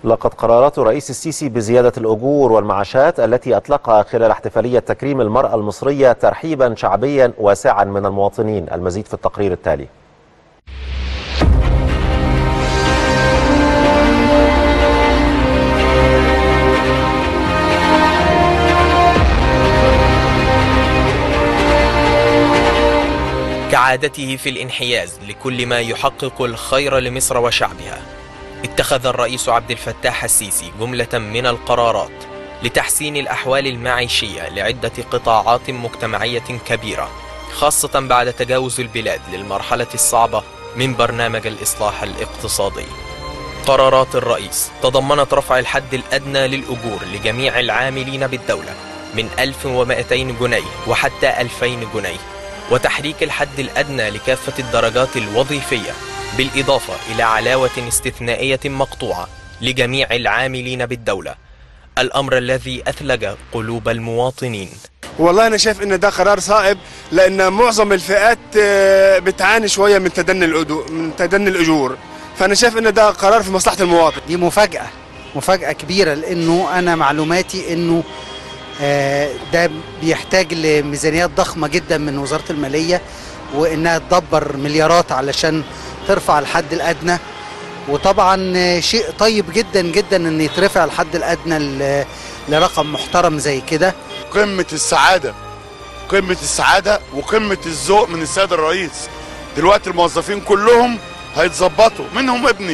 لقد قرارات الرئيس السيسي بزيادة الأجور والمعاشات التي أطلقها خلال احتفالية تكريم المرأة المصرية ترحيبا شعبيا واسعا من المواطنين المزيد في التقرير التالي كعادته في الانحياز لكل ما يحقق الخير لمصر وشعبها اتخذ الرئيس عبد الفتاح السيسي جملة من القرارات لتحسين الأحوال المعيشية لعدة قطاعات مجتمعية كبيرة خاصة بعد تجاوز البلاد للمرحلة الصعبة من برنامج الإصلاح الاقتصادي قرارات الرئيس تضمنت رفع الحد الأدنى للأجور لجميع العاملين بالدولة من 1200 جنيه وحتى 2000 جنيه وتحريك الحد الأدنى لكافة الدرجات الوظيفية بالإضافة إلى علاوة استثنائية مقطوعة لجميع العاملين بالدولة الأمر الذي أثلج قلوب المواطنين والله انا شايف ان ده قرار صائب لان معظم الفئات آه، بتعاني شويه من تدني الأدو من تدني الاجور فانا شايف ان ده قرار في مصلحه المواطن دي مفاجأة مفاجأة كبيرة لأنه أنا معلوماتي أنه آه، ده بيحتاج لميزانيات ضخمة جدا من وزارة المالية وإنها تدبر مليارات علشان ترفع الحد الأدنى وطبعا آه، شيء طيب جدا جدا أن يترفع الحد الأدنى ل- لرقم محترم زي كده قمة السعادة قمة السعادة وقمة الذوق من السيد الرئيس دلوقتي الموظفين كلهم هيتظبطوا منهم ابني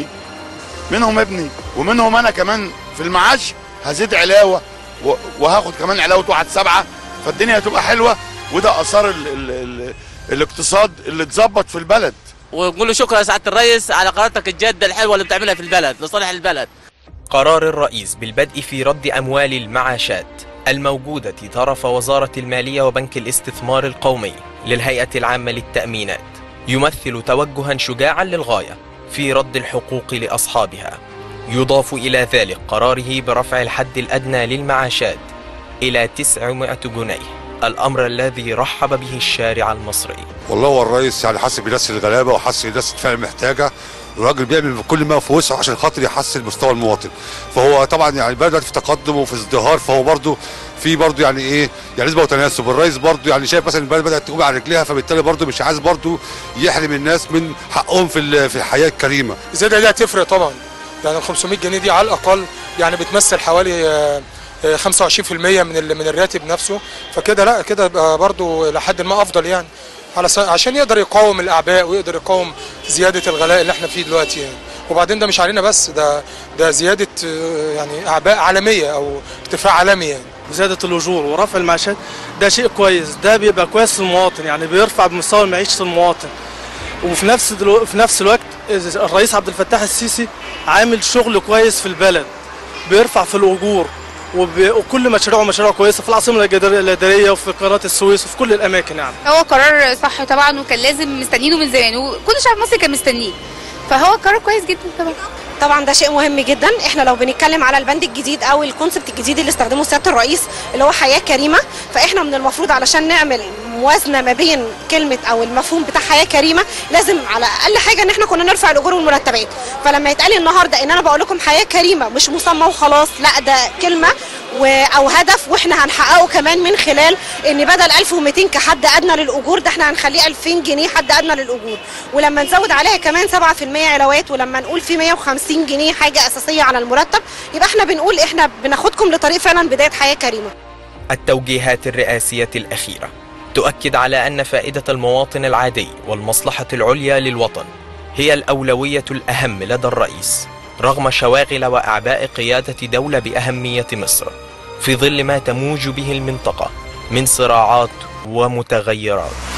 منهم ابني ومنهم انا كمان في المعاش هزيد علاوة و- وهاخد كمان علاوة واحد سبعة فالدنيا هتبقى حلوة وده اثار ال ال ال الاقتصاد اللي اتظبط في البلد ونقول له شكرا يا سعاده الرئيس على قراراتك الجاده الحلوه اللي بتعملها في البلد لصالح البلد قرار الرئيس بالبدء في رد أموال المعاشات الموجودة طرف وزارة المالية وبنك الاستثمار القومي للهيئة العامة للتأمينات يمثل توجها شجاعا للغاية في رد الحقوق لأصحابها يضاف إلى ذلك قراره برفع الحد الأدنى للمعاشات إلى 900 جنيه الأمر الذي رحب به الشارع المصري والله هو الرئيس يعني حاسس بناس الغلابه وحاسس الناس فعلا محتاجه والراجل بيعمل كل ما في وسعه عشان خاطر يحسن مستوى المواطن فهو طبعا يعني البلد دلوقتي في تقدم وفي ازدهار فهو برضه في برضه يعني ايه يعني نسبه وتناسب الرئيس برضه يعني شايف مثلا البلد بدات تقوم على رجليها فبالتالي برضه مش عايز برضه يحرم الناس من حقهم في ال- في الحياه الكريمه الزياده دي هتفرق طبعا يعني ال 500 جنيه دي على الاقل يعني بتمثل حوالي آه، آه، 25% من ال- من الراتب نفسه فكده لا كده يبقى برضه لحد ما افضل يعني على س- عشان يقدر يقاوم الاعباء ويقدر يقاوم زياده الغلاء اللي احنا فيه دلوقتي يعني وبعدين ده مش علينا بس ده ده زياده آه، يعني اعباء عالميه او ارتفاع عالمي يعني زيادة الأجور ورفع المعاشات ده شيء كويس ده بيبقى كويس للمواطن يعني بيرفع بمستوى معيشة المواطن وفي نفس دلو... في نفس الوقت الرئيس عبد الفتاح السيسي عامل شغل كويس في البلد بيرفع في الأجور وب... وكل مشاريعه مشاريع كويسة في العاصمة الجدار- الإدارية وفي قناة السويس وفي كل الأماكن يعني هو قرار صح طبعا وكان لازم مستنينه من زمان وكل شعب مصر كان مستنيه فهو قرار كويس جدا طبعا طبعا ده شيء مهم جدا احنا لو بنتكلم على البند الجديد او الكونسبت الجديد اللي استخدمه سياده الرئيس اللي هو حياه كريمه فاحنا من المفروض علشان نعمل موازنه ما بين كلمه او المفهوم بتاع حياه كريمه لازم على اقل حاجه ان احنا كنا نرفع الاجور والمرتبات فلما يتقال النهارده ان انا بقول لكم حياه كريمه مش مسمى وخلاص لا ده كلمه و... او هدف واحنا هنحققه كمان من خلال ان بدل 1200 كحد ادنى للاجور ده احنا هنخليه 2000 جنيه حد ادنى للاجور ولما نزود عليها كمان 7% علاوات ولما نقول في 150 جنيه حاجه اساسيه على المرتب يبقى احنا بنقول احنا بناخدكم لطريق فعلا بدايه حياه كريمه التوجيهات الرئاسية الأخيرة تؤكد على أن فائدة المواطن العادي والمصلحة العليا للوطن هي الأولوية الأهم لدى الرئيس رغم شواغل وأعباء قيادة دولة بأهمية مصر في ظل ما تموج به المنطقة من صراعات ومتغيرات